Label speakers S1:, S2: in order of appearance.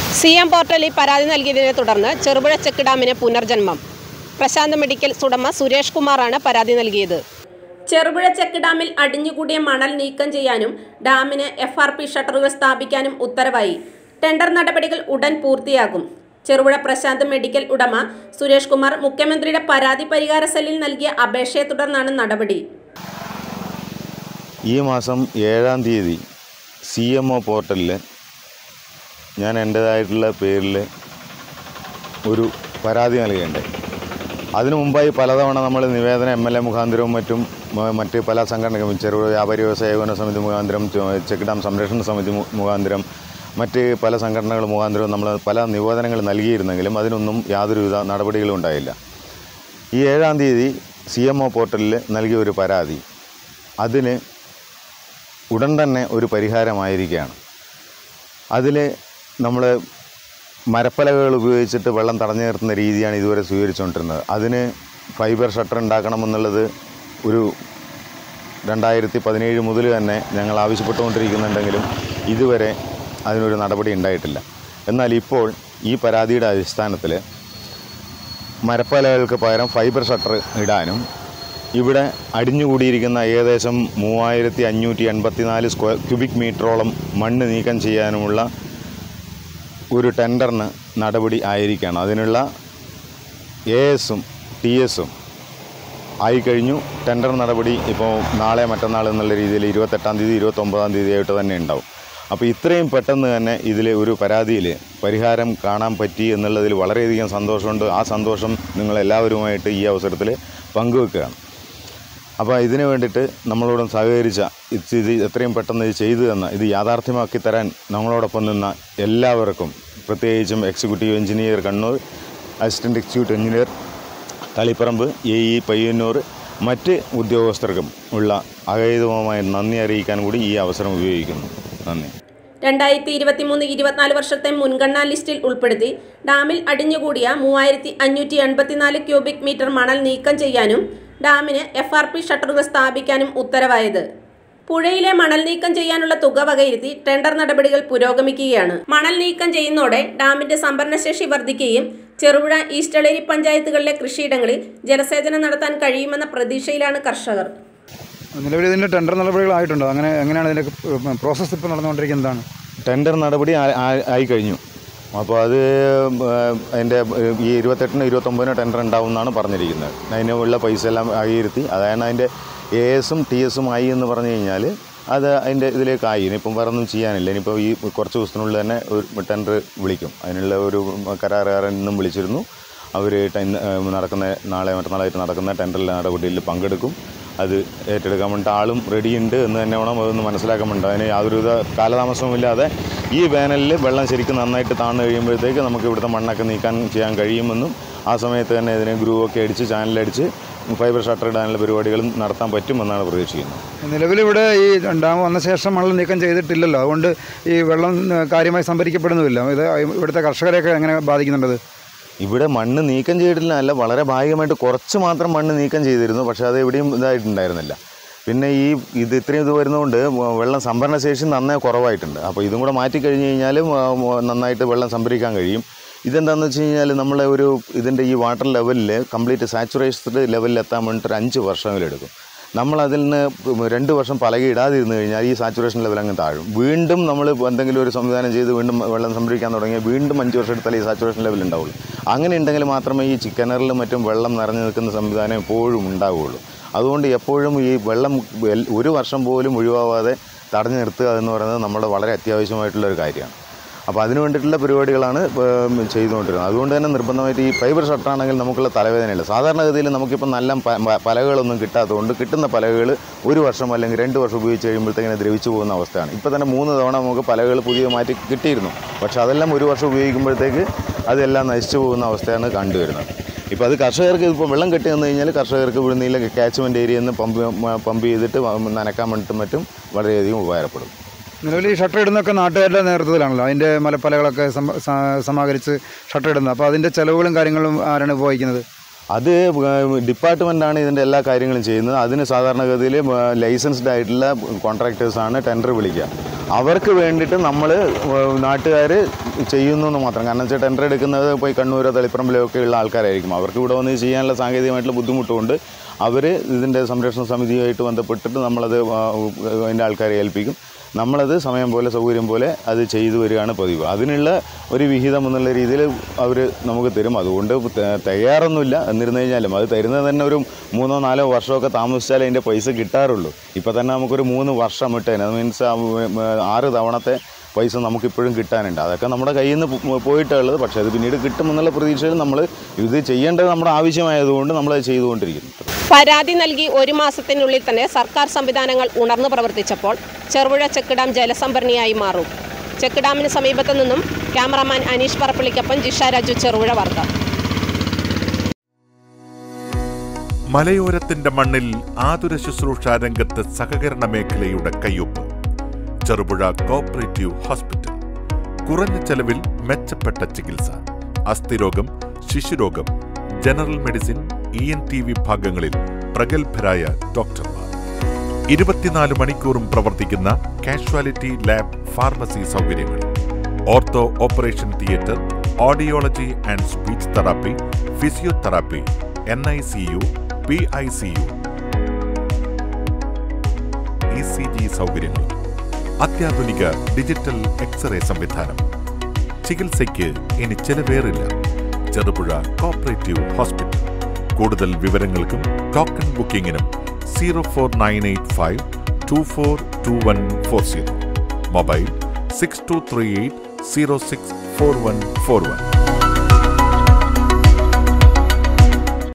S1: C M പോർട്ടലിൽ പരാതി നൽകിയതിനെ തുടർന്ന് ചെറുപുഴ ചെക്ക് ഡാമിന് പുനർജന്മം പ്രശാന്ത് മെഡിക്കൽസ് ഉടമ സുരേഷ് കുമാറാണ് പരാതി നൽകിയത് ചെറുപുഴ ചെക്ക് ഡാമിൽ അടിഞ്ഞുകൂടിയ മണൽ നീക്കം ചെയ്യാനും ഡാമിന് എഫ് ആർ പി ഷട്ടറുകൾ സ്ഥാപിക്കാനും ഉത്തരവായി ടെൻഡർ നടപടികൾ ഉടൻ പൂർത്തിയാകും ചെറുപുഴ പ്രശാന്ത് മെഡിക്കൽ ഉടമ സുരേഷ് കുമാർ മുഖ്യമന്ത്രിയുടെ പരാതി പരിഹാര സെല്ലിൽ നൽകിയ അപേക്ഷയെ തുടർന്നാണ് നടപടി
S2: ഈ മാസം ഏഴാം തീയതി സി എം ഒ പോർട്ടലിൽ ഞാൻ എൻ്റേതായിട്ടുള്ള പേരിൽ ഒരു പരാതി നൽകേണ്ടത് അതിനു മുമ്പായി പലതവണ നമ്മൾ നിവേദനം എം എൽ എ മുഖാന്തരവും മറ്റും മ- മറ്റ് പല സംഘടനകളും ചെറുപുഴ വ്യാപാരി വ്യവസായ ഏകോപന സമിതി മുഖാന്തരം ചെ- ചെക്ക് ഡാം സംരക്ഷണ സമിതി മു- മുഖാന്തരം മറ്റ് പല സംഘടനകൾ മുഖാന്തരവും നമ്മൾ പല നിവേദനങ്ങൾ നൽകിയിരുന്നെങ്കിലും അതിനൊന്നും യാതൊരുവിധ നടപടികളും ഉണ്ടായില്ല ഈ ഏഴാം തീയതി സി എം ഒ പോർട്ടലിൽ നൽകിയ ഒരു പരാതി അതിന് ഉടൻ തന്നെ ഒരു പരിഹാരമായിരിക്കുകയാണ് അതിൽ നമ്മൾ മരപ്പലകകൾ ഉപയോഗിച്ചിട്ട് വെള്ളം തടഞ്ഞു നിർത്തുന്ന രീതിയാണ് ഇതുവരെ സ്വീകരിച്ചുകൊണ്ടിരുന്നത് അതിന് ഫൈബർ ഷട്ടർ ഉണ്ടാക്കണമെന്നുള്ളത് ഒരു രണ്ടായിരത്തി പതിനേഴ് മുതൽ തന്നെ ഞങ്ങൾ ആവശ്യപ്പെട്ടുകൊണ്ടിരിക്കുന്നുണ്ടെങ്കിലും ഇതുവരെ അതിനൊരു നടപടി ഉണ്ടായിട്ടില്ല എന്നാൽ ഇപ്പോൾ ഈ പരാതിയുടെ അടിസ്ഥാനത്തിൽ മരപ്പലകൾക്ക് പകരം ഫൈബർ ഷട്ടർ ഇടാനും ഇവിടെ അടിഞ്ഞുകൂടിയിരിക്കുന്ന ഏകദേശം മൂവായിരത്തി അഞ്ഞൂറ്റി എൺപത്തിനാല് സ്ക്വയർ ക്യൂബിക് മീറ്ററോളം മണ്ണ് നീക്കം ചെയ്യാനുമുള്ള ഒരു ടെൻഡറിന് നടപടി ആയിരിക്കുകയാണ് അതിനുള്ള എ എസും ടി എസും ആയിക്കഴിഞ്ഞു ടെൻഡർ നടപടി ഇപ്പോൾ നാളെ മറ്റന്നാൾ എന്നുള്ള രീതിയിൽ ഇരുപത്തെട്ടാം തീയതി ഇരുപത്തൊമ്പതാം തീയതി ആയിട്ട് തന്നെ ഉണ്ടാവും അപ്പോൾ ഇത്രയും പെട്ടെന്ന് തന്നെ ഇതിൽ ഒരു പരാതിയിൽ പരിഹാരം കാണാൻ പറ്റി എന്നുള്ളതിൽ വളരെയധികം സന്തോഷമുണ്ട് ആ സന്തോഷം നിങ്ങളെല്ലാവരുമായിട്ട് ഈ അവസരത്തിൽ പങ്കുവെക്കുകയാണ് അപ്പോൾ ഇതിനു വേണ്ടിയിട്ട് നമ്മളോടും സഹകരിച്ച ഇത് ഇത് എത്രയും പെട്ടെന്ന് ഇത് ചെയ്തു തന്ന ഇത് യാഥാർത്ഥ്യമാക്കി തരാൻ നമ്മളോടൊപ്പം നിന്ന എല്ലാവർക്കും പ്രത്യേകിച്ചും executive engineer Kannur assistant executive engineer Taliparamba A E Payyannur മറ്റ് ഉദ്യോഗസ്ഥർക്കും ഉള്ള അകൈതവമായ നന്ദി അറിയിക്കാൻ കൂടി ഈ അവസരം ഉപയോഗിക്കുന്നു നന്ദി
S1: രണ്ടായിരത്തി ഇരുപത്തിമൂന്ന് ഇരുപത്തിനാല് വർഷത്തെ മുൻഗണനാ ലിസ്റ്റിൽ ഉൾപ്പെടുത്തി ഡാമിൽ അടിഞ്ഞുകൂടിയ മൂവായിരത്തി അഞ്ഞൂറ്റി എൺപത്തിനാല് ക്യൂബിക് മീറ്റർ മണൽ നീക്കം ചെയ്യാനും ഡാമിന് എഫ് ആർ പി ഷട്ടറുകൾ സ്ഥാപിക്കാനും ഉത്തരവായത് പുഴയിലെ മണൽ നീക്കം ചെയ്യാനുള്ള തുക വകയിരുത്തി ടെൻഡർ നടപടികൾ പുരോഗമിക്കുകയാണ് മണൽ നീക്കം ചെയ്യുന്നതോടെ ഡാമിന്റെ സംഭരണശേഷി വർദ്ധിക്കുകയും ചെറുപുഴ ഈസ്റ്റളേരി പഞ്ചായത്തുകളിലെ കൃഷിയിടങ്ങളിൽ ജലസേചനം നടത്താൻ കഴിയുമെന്ന പ്രതീക്ഷയിലാണ് കർഷകർ
S3: നിലവിൽ ഇതിൻ്റെ ടെൻഡർ നടപടികളായിട്ടുണ്ടോ അങ്ങനെ എങ്ങനെയാണ് ഇതിൻ്റെ പ്രോസസ്സ് ഇപ്പോൾ നടന്നുകൊണ്ടിരിക്കുന്നതാണ്
S2: ടെൻഡർ നടപടി ആ- ആ- ആയി കഴിഞ്ഞു അപ്പോൾ അത് അതിൻ്റെ ഈ ഇരുപത്തെട്ടിന് ഇരുപത്തൊമ്പതിന് ടെൻഡർ ഉണ്ടാവും എന്നാണ് പറഞ്ഞിരിക്കുന്നത് അതിനുള്ള പൈസ എല്ലാം അകയിരുത്തി അതായത് അതിൻ്റെ എ എസും ടി എസും ആയി എന്ന് പറഞ്ഞു കഴിഞ്ഞാൽ അത് അതിൻ്റെ ഇതിലേക്ക് ആയി ഇനിയിപ്പം വേറെ ഒന്നും ചെയ്യാനില്ല ഇനിയിപ്പോൾ ഈ കുറച്ച് ദിവസത്തിനുള്ളിൽ തന്നെ ഒരു ടെൻഡർ വിളിക്കും അതിനുള്ള ഒരു കരാറുകാരൻ ഇന്നും വിളിച്ചിരുന്നു അവർ ടെൻ നടക്കുന്ന നാളെ മറ്റന്നാളായിട്ട് നടക്കുന്ന ടെൻഡർ നടപടിയിൽ പങ്കെടുക്കും അത് ഏറ്റെടുക്കാൻ വേണ്ടിയിട്ട് ആളും റെഡിയുണ്ട് എന്ന് തന്നെ വേണം അതൊന്ന് മനസ്സിലാക്കാൻ വേണ്ടി അതിന് യാതൊരുവിധ കാലതാമസവുമില്ലാതെ ഈ വേനലിൽ വെള്ളം ശരിക്കും നന്നായിട്ട് താഴ്ന്നു കഴിയുമ്പോഴത്തേക്ക് നമുക്ക് ഇവിടുത്തെ മണ്ണൊക്കെ നീക്കാൻ ചെയ്യാൻ കഴിയുമെന്നും ആ സമയത്ത് തന്നെ ഇതിനെ ഗ്രൂവ് ഒക്കെ അടിച്ച് ചാനലടിച്ച് ഫൈബർ ഷട്ടർ ഇടാനുള്ള പരിപാടികളും നടത്താൻ പറ്റുമെന്നാണ് പ്രതീക്ഷിക്കുന്നത്
S3: നിലവിലിവിടെ ഈ ഡാം വന്ന ശേഷം മണൽ നീക്കം ചെയ്തിട്ടില്ലല്ലോ അതുകൊണ്ട് ഈ വെള്ളം ഏഹ്, കാര്യമായി സംഭരിക്കപ്പെടുന്നുമില്ല ഇത് ഇവിടുത്തെ കർഷകരെയൊക്കെ എങ്ങനെ ബാധിക്കുന്നുണ്ടത്
S2: ഇവിടെ മണ്ണ് നീക്കം ചെയ്തിട്ടില്ല അല്ല വളരെ ഭാഗികമായിട്ട് കുറച്ച് മാത്രം മണ്ണ് നീക്കം ചെയ്തിരുന്നു പക്ഷേ അത് എവിടെയും ഇതായിട്ടുണ്ടായിരുന്നില്ല പിന്നെ ഈ ഇത് ഇത്രയും ഇത് വരുന്നതുകൊണ്ട് വ- വെള്ളം സംഭരണശേഷി നന്നായി കുറവായിട്ടുണ്ട് അപ്പോൾ ഇതും കൂടെ മാറ്റി കഴിഞ്ഞ് കഴിഞ്ഞാലും ആ, മ- നന്നായിട്ട് വെള്ളം സംഭരിക്കാൻ കഴിയും ഇതെന്താണെന്ന് വെച്ച് കഴിഞ്ഞാൽ നമ്മളെ ഒരു ഇതിൻ്റെ ഈ വാട്ടർ ലെവലിൽ കംപ്ലീറ്റ് സാച്ചുറേഷൻഡ് ലെവലിൽ എത്താൻ വേണ്ടിയിട്ട് ഒരു അഞ്ച് വർഷമെടുക്കും നമ്മൾ അതിൽ നിന്ന് രണ്ട് വർഷം പലക ഇടാതിരുന്നു കഴിഞ്ഞാൽ ഈ സാച്ചുറേഷൻ ലെവൽ അങ്ങ് താഴും വീണ്ടും നമ്മൾ എന്തെങ്കിലും ഒരു സംവിധാനം ചെയ്ത് വീണ്ടും വെള്ളം സംഭരിക്കാൻ തുടങ്ങിയാൽ വീണ്ടും അഞ്ച് വർഷം എടുത്താലേ ഈ സാച്ചുറേഷൻ ലെവൽ ഉണ്ടാവുള്ളൂ അങ്ങനെ ഉണ്ടെങ്കിൽ മാത്രമേ ഈ ചിക്കനറിലും മറ്റും വെള്ളം നിറഞ്ഞു നിൽക്കുന്ന സംവിധാനം എപ്പോഴും ഉണ്ടാവുകയുള്ളൂ അതുകൊണ്ട് എപ്പോഴും ഈ വെള്ളം എൽ- ഒരു വർഷം പോലും ഒഴിവാവാതെ തടഞ്ഞു നിർത്തുക എന്ന് പറയുന്നത് നമ്മുടെ വളരെ അത്യാവശ്യമായിട്ടുള്ള ഒരു കാര്യമാണ് അപ്പോൾ അതിന് വേണ്ടിയിട്ടുള്ള പരിപാടികളാണ് ഏം, ചെയ്തുകൊണ്ടിരുന്നത് അതുകൊണ്ട് തന്നെ നിർബന്ധമായിട്ട് ഈ ഫൈബർ ഷർട്ടാണെങ്കിൽ നമുക്കുള്ള തലവേദനയില്ല സാധാരണഗതിയിൽ നമുക്കിപ്പോൾ നല്ല പ- പ- പലകകളൊന്നും കിട്ടാത്തതുകൊണ്ട് കിട്ടുന്ന പലകകൾ ഒരു വർഷം അല്ലെങ്കിൽ രണ്ട് വർഷം ഉപയോഗിച്ച് കഴിയുമ്പോഴത്തേക്കിനെ ദ്രവിച്ചു പോകുന്ന അവസ്ഥയാണ് ഇപ്പോൾ തന്നെ മൂന്ന് തവണ നമുക്ക് പലകകൾ പുതിയ മാറ്റി കിട്ടിയിരുന്നു പക്ഷേ അതെല്ലാം ഒരു വർഷം ഉപയോഗിക്കുമ്പോഴത്തേക്ക് അതെല്ലാം നശിച്ചു പോകുന്ന അവസ്ഥയാണ് കണ്ടുവരുന്നത് ഇപ്പോൾ അത് കർഷകർക്ക് ഇപ്പോൾ വെള്ളം കെട്ടി വന്നു കഴിഞ്ഞാൽ കർഷകർക്ക് ഇവിടുന്ന് ഈ കാച്ച്മെൻറ്റ് ഏരിയയിൽ നിന്ന് പമ്പ് പമ്പ് ചെയ്തിട്ട് നനക്കാൻ വേണ്ടിയിട്ടും മറ്റും വളരെയധികം ഉപകാരപ്പെടും
S3: നിലവിൽ ഈ ഷട്ടർ ഇടുന്നൊക്കെ നാട്ടുകാരുടെ നേതൃത്വത്തിലാണല്ലോ അതിൻ്റെ മലപ്പലകളൊക്കെ സമ- സ- സമാഹരിച്ച് ഷട്ടർ ഇടുന്നത് അപ്പോൾ അതിൻ്റെ ചിലവുകളും കാര്യങ്ങളും ആരാണ് വഹിക്കുന്നത്
S2: അത് ഡിപ്പാർട്ട്മെൻറ്റാണ് ഇതിൻ്റെ എല്ലാ കാര്യങ്ങളും ചെയ്യുന്നത് അതിന് സാധാരണഗതിയിൽ ലൈസൻസ്ഡ് ആയിട്ടുള്ള കോൺട്രാക്ടേഴ്സാണ് ടെൻഡർ വിളിക്കുക അവർക്ക് വേണ്ടിയിട്ട് നമ്മൾ നാട്ടുകാർ ചെയ്യുന്നു എന്ന് മാത്രം കാരണം വെച്ചാൽ ടെൻഡർ എടുക്കുന്നത് പോയി കണ്ണൂരോ തളിപ്പറമ്പിലോ ഒക്കെ ഉള്ള ആൾക്കാരായിരിക്കും അവർക്ക് ഇവിടെ വന്ന് ചെയ്യാനുള്ള സാങ്കേതികമായിട്ടുള്ള ബുദ്ധിമുട്ടുകൊണ്ട് അവർ ഇതിൻ്റെ സംരക്ഷണ സമിതിയുമായിട്ട് ബന്ധപ്പെട്ടിട്ട് നമ്മളത് ആ, അതിൻ്റെ ആൾക്കാരെ ഏൽപ്പിക്കും നമ്മളത് സമയം പോലെ സൗകര്യം പോലെ അത് ചെയ്തു വരികയാണ് പതിവ് അതിനുള്ള ഒരു വിഹിതം എന്നുള്ള രീതിയിൽ അവർ നമുക്ക് തരും അതുകൊണ്ട് ത- തയ്യാറൊന്നുമില്ല എന്നിരുന്നു കഴിഞ്ഞാലും അത് തരുന്നത് തന്നെ ഒരു മൂന്നോ നാലോ വർഷമൊക്കെ താമസിച്ചാലേ അതിൻ്റെ പൈസ കിട്ടാറുള്ളൂ ഇപ്പം തന്നെ നമുക്കൊരു മൂന്ന് വർഷം ഇട്ടേനെ അത് മീൻസ് ആറ് തവണത്തെ പൈസ നമുക്കിപ്പോഴും കിട്ടാനുണ്ട് അതൊക്കെ നമ്മുടെ കയ്യിൽ നിന്ന് പോ- പോയിട്ടുള്ളത് പക്ഷേ അത് പിന്നീട് കിട്ടുമെന്നുള്ള പ്രതീക്ഷയിൽ നമ്മൾ ഇത് ചെയ്യേണ്ടത് നമ്മുടെ ആവശ്യമായതുകൊണ്ട് നമ്മളത് ചെയ്തുകൊണ്ടിരിക്കുന്നു
S1: പരാതി നൽകി ഒരു മാസത്തിനുള്ളിൽ തന്നെ സർക്കാർ സംവിധാനങ്ങൾ ഉണർന്നു പ്രവർത്തിച്ചപ്പോൾ ചെറുപുഴ ചെക്ക് ഡാം ജലസംഭരണിയായി മാറും ചെക്ക് ഡാമിന് സമീപത്തു നിന്നും ക്യാമറാമാൻ അനീഷ് പറപ്പള്ളിക്കൊപ്പം ജിഷ രാജു ചെറുപുഴ വാർത്ത
S4: മലയോരത്തിന്റെ മണ്ണിൽ ആതുര ശുശ്രൂഷ രംഗത്ത് സഹകരണ മേഖലയുടെ കയ്യൊപ്പ് ചെറുപുഴ കോപ്പറേറ്റീവ് ഹോസ്പിറ്റൽ കുറഞ്ഞ ചെലവിൽ മെച്ചപ്പെട്ട ചികിത്സ അസ്ഥിരോഗം ശിശുരോഗം general medicine E N T വിഭാഗങ്ങളിൽ പ്രഗത്ഭരായ ഡോക്ടർമാർ ഇരുപത്തിനാല് മണിക്കൂറും പ്രവർത്തിക്കുന്ന കാഷ്വാലിറ്റി ലാബ് ഫാർമസി സൗകര്യങ്ങൾ ortho operation theatre audiology and speech therapy physiotherapy N I C U P I C U E C G സൗകര്യങ്ങൾ അത്യാധുനിക ഡിജിറ്റൽ എക്സ്റേ സംവിധാനം ചികിത്സയ്ക്ക് ഇനി ചെലവേറില്ല ചെറുപുഴ കോപ്പറേറ്റീവ് ഹോസ്പിറ്റൽ കൂടുതൽ വിവരങ്ങൾക്കും ടോക്കൺ ബുക്കിംഗിനും zero four nine eight five two four two one four zero mobile six two three eight zero six four one four one